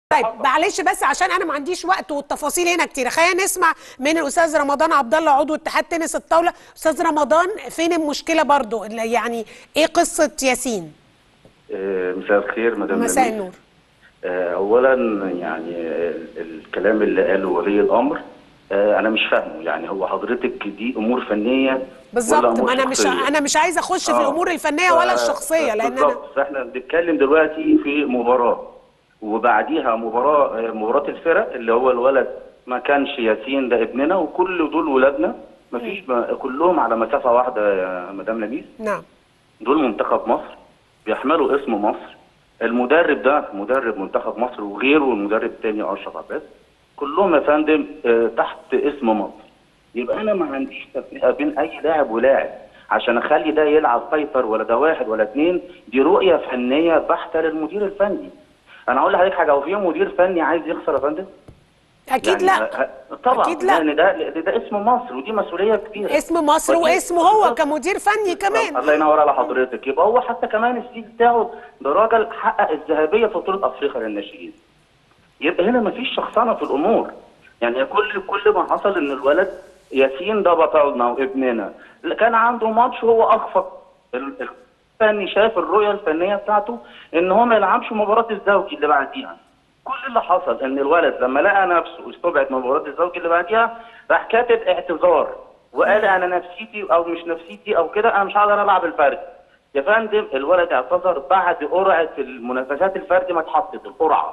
طيب معلش بس عشان انا ما عنديش وقت والتفاصيل هنا كتير خلينا نسمع من الاستاذ رمضان عبد الله عضو اتحاد تنس الطاوله استاذ رمضان فين المشكله برضو يعني ايه قصه ياسين آه، مساء الخير مدام مساء نبيل. النور آه، اولا يعني آه، الكلام اللي قاله ولي الامر آه، انا مش فاهمه يعني هو حضرتك دي امور فنيه ولا بالظبط أمور ما انا مش شخصية؟ انا مش عايزه اخش في آه. الامور الفنيه ولا ف- الشخصيه لان انا بالظبط. فاحنا بنتكلم دلوقتي في مباراه وبعديها مباراه آه، مباراه الفرق اللي هو الولد ما كانش ياسين ده ابننا وكل دول ولادنا ما فيش كلهم على مسافه واحده يا مدام لميس نعم دول منتخب مصر بيحملوا اسم مصر المدرب ده مدرب منتخب مصر وغيره المدرب الثاني اشرف عباس كلهم يا فندم آه، تحت اسم مصر يبقى انا ما عنديش تفرقه بين اي لاعب ولاعب عشان اخلي ده يلعب فايتر ولا ده واحد ولا اثنين دي رؤيه فنيه بحته للمدير الفني انا اقول لحضرتك حاجه هو في مدير فني عايز يخسر يا فندم اكيد يعني لا ه- ه- طبعا أكيد لا. لان ده ده, ده اسم مصر ودي مسؤوليه كبيره اسم مصر ودي- واسمه هو بالظبط. كمدير فني كمان الله ينور على حضرتك يبقى هو حتى كمان السي بتاعه ده راجل حقق الذهبيه في بطوله افريقيا للناشئين يبقى هنا مفيش شخصنه في الامور يعني كل كل ما حصل ان الولد ياسين ده بطلنا وابننا كان عنده ماتش هو اخفق ال- الفني شاف الرؤيه الفنيه بتاعته ان هو ما يلعبش مباراه الزوجي اللي بعديها كل اللي حصل ان الولد لما لقى نفسه استبعد من مباراه الزوجي اللي بعديها راح كاتب اعتذار وقال انا نفسيتي او مش نفسيتي او كده انا مش هقدر العب الفرد يا فندم الولد اعتذر بعد قرعه المنافسات الفردي ما اتحطت القرعه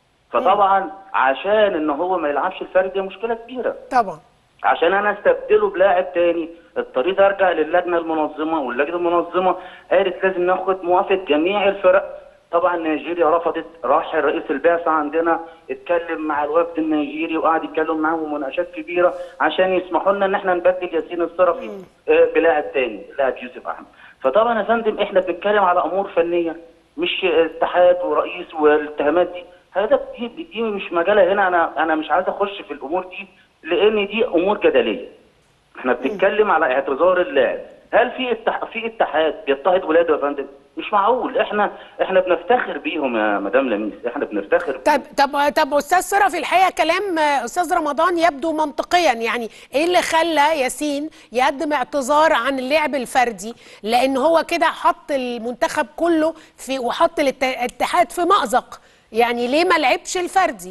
فطبعا عشان ان هو ما يلعبش الفرد دي مشكله كبيره طبعا عشان انا استبدله بلاعب تاني اضطريت ارجع للجنه المنظمه واللجنه المنظمه قالت لازم ناخد موافقه جميع الفرق طبعا نيجيريا رفضت راح رئيس البعثه عندنا اتكلم مع الوفد النيجيري وقعد يتكلم معاهم مناقشات كبيره عشان يسمحوا لنا ان احنا نبدل ياسين الصرفي آه، بلاعب تاني لاعب يوسف احمد فطبعا يا فندم احنا بنتكلم على امور فنيه مش اتحاد ورئيس والاتهامات دي هذا دي, دي مش مجالها هنا انا انا مش عايز اخش في الامور دي لان دي امور جدليه احنا بنتكلم على اعتذار اللاعب هل في اتح... في اتحاد بيضطهد ولاده يا فندم مش معقول احنا احنا بنفتخر بيهم يا مدام لميس احنا بنفتخر طب طب طب استاذ سرا في الحقيقه كلام آه، استاذ رمضان يبدو منطقيا يعني ايه اللي خلى ياسين يقدم اعتذار عن اللعب الفردي لان هو كده حط المنتخب كله في وحط الات- الاتحاد في مأزق يعني ليه ما لعبش الفردي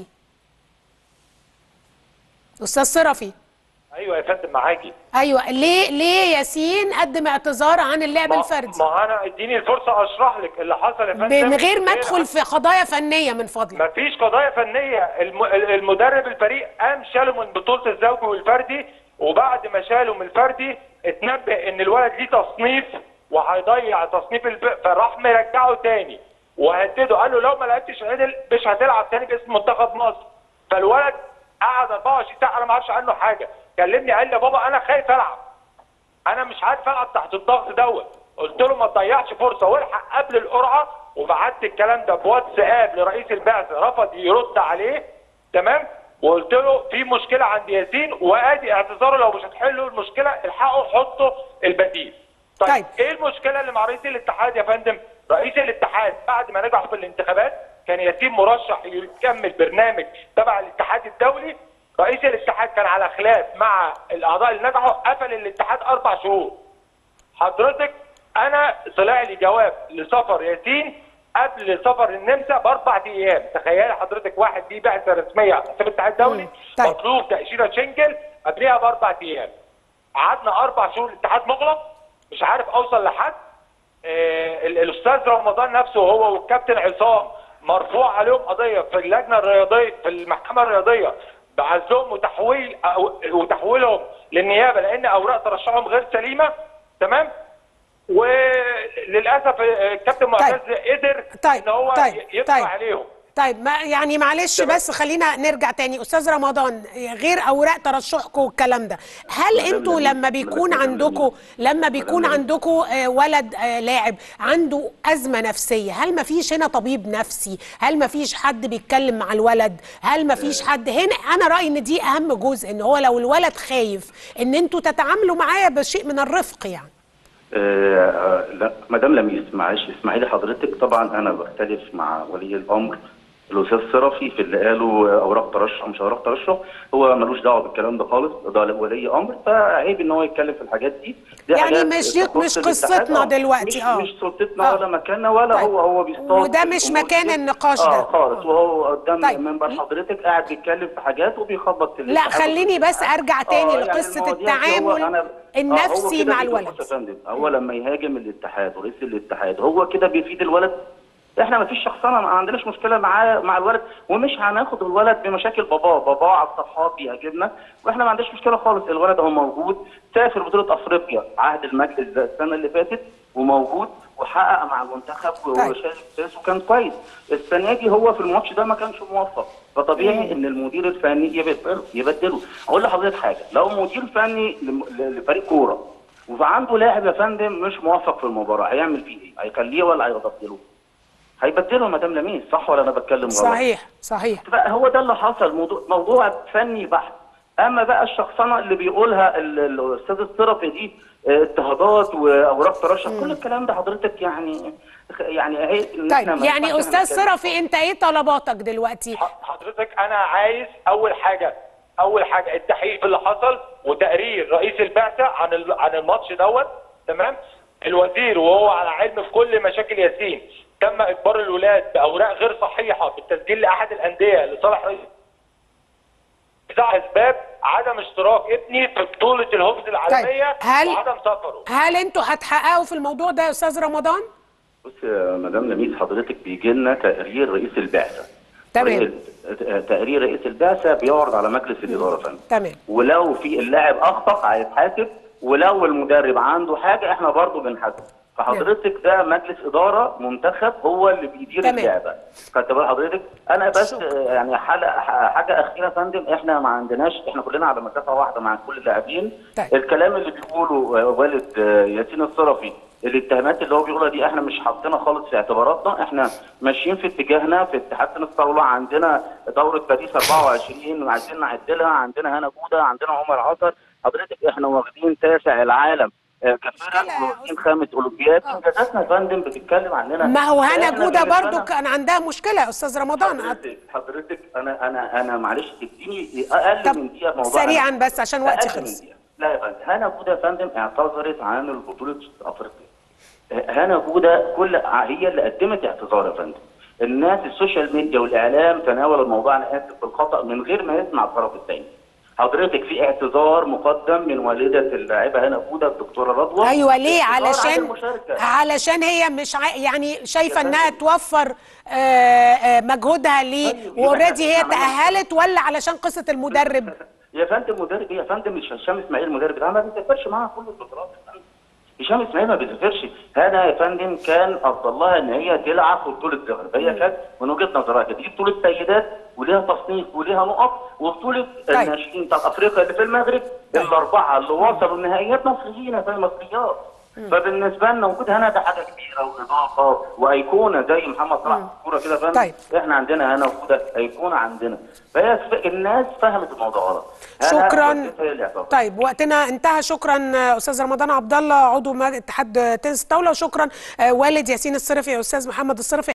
استاذ صرفي ايوه يا فندم معاكي ايوه ليه ليه ياسين قدم اعتذار عن اللعب ما- الفردي ما انا اديني الفرصه اشرح لك اللي حصل يا فندم من غير ما ادخل في قضايا فنيه من فضلك مفيش قضايا فنيه الم... المدرب الفريق قام شاله من بطوله الزوجي والفردي وبعد ما شاله من الفردي اتنبه ان الولد ليه تصنيف وهيضيع تصنيف الب... فراح مرجعه تاني وهدده قال له لو ما لعبتش عدل مش هتلعب تاني باسم منتخب مصر فالولد قعد 24 ساعه انا ما اعرفش عنه حاجه كلمني قال لي يا بابا انا خايف العب انا مش عارف العب تحت الضغط دوت قلت له ما تضيعش فرصه والحق قبل القرعه وبعت الكلام ده بواتساب لرئيس البعثه رفض يرد عليه تمام وقلت له في مشكله عند ياسين وادي اعتذاره لو مش هتحلوا المشكله الحقوا حطوا البديل طيب, طيب. ايه المشكله اللي مع رئيس الاتحاد يا فندم رئيس الاتحاد بعد ما نجحوا في الانتخابات كان ياسين مرشح يكمل برنامج تبع الاتحاد الدولي رئيس الاتحاد كان على خلاف مع الاعضاء اللي نجحوا قفل الاتحاد اربع شهور حضرتك انا طلع لي جواب لسفر ياسين قبل سفر النمسا باربع ايام تخيلي حضرتك واحد دي بعثه رسميه على حساب الاتحاد الدولي مم. طيب. مطلوب تاشيره شنجل قبلها باربع ايام قعدنا اربع شهور الاتحاد مغلق مش عارف اوصل لحد آه، ال- الاستاذ رمضان نفسه هو والكابتن عصام مرفوع عليهم قضيه في اللجنه الرياضيه في المحكمه الرياضيه بعزهم وتحويل أو- وتحويلهم للنيابه لان اوراق ترشحهم غير سليمه تمام وللاسف آه، الكابتن معتز قدر طيب، ان هو طيب، ي- يدفع طيب. عليهم طيب ما يعني معلش تمام. بس خلينا نرجع تاني استاذ رمضان غير اوراق ترشحكم والكلام ده هل مدام انتوا لميس، لما بيكون مدام عندكم لميس. لما بيكون لميس. عندكم آه، ولد آه، لاعب عنده ازمه نفسيه هل ما فيش هنا طبيب نفسي هل ما فيش حد بيتكلم مع الولد هل ما فيش حد هنا انا رايي ان دي اهم جزء ان هو لو الولد خايف ان انتوا تتعاملوا معاه بشيء من الرفق يعني آه آه لا مدام لميس معلش اسمعي لي حضرتك طبعا انا بختلف مع ولي الامر الاستاذ صرفي في اللي قاله اوراق ترشح مش اوراق ترشح هو ملوش دعوه بالكلام ده خالص ده ولي امر فعيب ان هو يتكلم في الحاجات دي, دي يعني حاجات مش دي- تخص مش الاتحاد. قصتنا آه، دلوقتي، مش آه. مش سلطتنا آه. ولا مكاننا ولا طيب. هو هو بيصطاد وده في مش الأمور مكان دي. النقاش اه ده. خالص وهو قدام طيب. منبر حضرتك قاعد بيتكلم في حاجات وبيخبط في لا الاتحاد خليني بس ارجع تاني آه، يعني لقصه المواضيع دي هو التعامل أنا- آه، هو النفسي كده مع بيفيد- الولد بص يا فندم هو لما يهاجم الاتحاد ورئيس الاتحاد هو كده بيفيد الولد احنا ما فيش شخصنه ما عندناش مشكله معاه مع الولد ومش هناخد الولد بمشاكل باباه باباه على الصفحات بيهاجمنا واحنا ما عندناش مشكله خالص الولد هو موجود سافر بطوله افريقيا عهد المجلس ده السنه اللي فاتت وموجود وحقق مع المنتخب طيب. وشارك اساسه وكان كويس السنه دي هو في الماتش ده ما كانش موفق فطبيعي ان المدير الفني يبدله يبدله اقول لحضرتك حاجه لو مدير فني لم- ل- لفريق كوره وعنده لاعب يا فندم مش موفق في المباراه هيعمل فيه ايه؟ هيخليه ولا هيبدله؟ هيبدله مدام لميس صح ولا انا بتكلم غلط؟ صحيح صحيح بقى هو ده اللي حصل موضوع, موضوع فني بحت اما بقى الشخصنه اللي بيقولها ال- ال- الاستاذ الصرفي دي آه، اضطهادات واوراق ترشح كل الكلام ده حضرتك يعني يعني اهي إن إحنا طيب ما يعني ينفعش استاذ نتكلم. صرفي انت ايه طلباتك دلوقتي ح- حضرتك انا عايز اول حاجه اول حاجه التحقيق اللي حصل وتقرير رئيس البعثه عن ال- عن الماتش دوت تمام الوزير وهو على علم في كل مشاكل ياسين تم اجبار الولاد باوراق غير صحيحه بالتسجيل لاحد الانديه لصالح رئيس تسع اسباب عدم اشتراك ابني في بطوله الهوبز العالميه هل- وعدم سفره هل انتوا هتحققوا في الموضوع ده يا استاذ رمضان بص يا مدام لميس حضرتك بيجي لنا تقرير رئيس البعثه تمام. رئيس- تقرير رئيس البعثه بيعرض على مجلس الاداره فندم تمام ولو في اللاعب اخطا هيتحاسب ولو المدرب عنده حاجه احنا برضه بنحاسبه فحضرتك ده مجلس اداره منتخب هو اللي بيدير تمام. اللعبه خدت بال حضرتك انا بس شكرا. آه، يعني حلقه ح- حاجه اخيره يا فندم احنا ما عندناش احنا كلنا على مسافه واحده مع كل اللاعبين طيب. الكلام اللي بيقوله آه، والد آه، ياسين الصرفي الاتهامات اللي هو بيقولها دي احنا مش حاطينها خالص في اعتباراتنا احنا ماشيين في اتجاهنا في اتحاد تنس الطاوله عندنا دوره باريس 24 عايزين نعدلها عندنا هنا جوده عندنا عمر عطر حضرتك احنا واخدين تاسع العالم آه، كفرق مشكلة يا واخدين خامس اولمبياد انجازاتنا يا فندم بتتكلم عننا ما هو هنا إحنا جوده بالنسبة برضو لنا- كان عندها مشكله يا استاذ رمضان حضرتك حضرتك انا انا انا معلش تديني اقل طب من دقيقه في موضوع سريعا أنا. بس عشان وقتي أقل من خلص دقيقة. لا يا فندم هنا جوده يا فندم اعتذرت عن البطوله افريقيا هنا جوده كل هي اللي قدمت اعتذار يا فندم الناس السوشيال ميديا والاعلام تناول الموضوع انا اسف بالخطا من غير ما يسمع الطرف الثاني حضرتك في اعتذار مقدم من والده اللاعبه هنا جوده الدكتوره رضوى ايوه ليه اعتذار عن علشان المشاركة. علشان هي مش ع... يعني شايفه يا انها فندم. توفر آه، آه، مجهودها ليه طيب، واوريدي هي يبقى إحنا عملنا- تاهلت ولا علشان قصه المدرب يا فندم مدرب يا فندم مش هشام اسماعيل المدرب ده ما بيسافرش معاها كل البطولات يا فندم. هشام اسماعيل ما بيسافرش هنا يا فندم كان افضل لها ان هي تلعب في بطوله زغرب هي كانت من وجهه نظرها كده دي بطوله سيدات وليها تصنيف وليها نقط وبطوله طيب. الناشئين بتاعت افريقيا اللي في المغرب الاربعه اللي وصلوا النهائيات مصريين يا فندم مصريات فبالنسبه لنا وجود هنا ده حاجه كبيره واضافه وايقونه زي محمد صلاح في الكوره كده يا فندم طيب. احنا عندنا هنا وجوده ايقونه عندنا فهي الناس فهمت الموضوع غلط هنا شكرا وديتها هي اللي اعتبرت. طيب وقتنا انتهى شكرا آه، استاذ رمضان عبد الله عضو مج- اتحاد تنس الطاوله وشكرا آه، والد ياسين الصرفي يا استاذ محمد الصرفي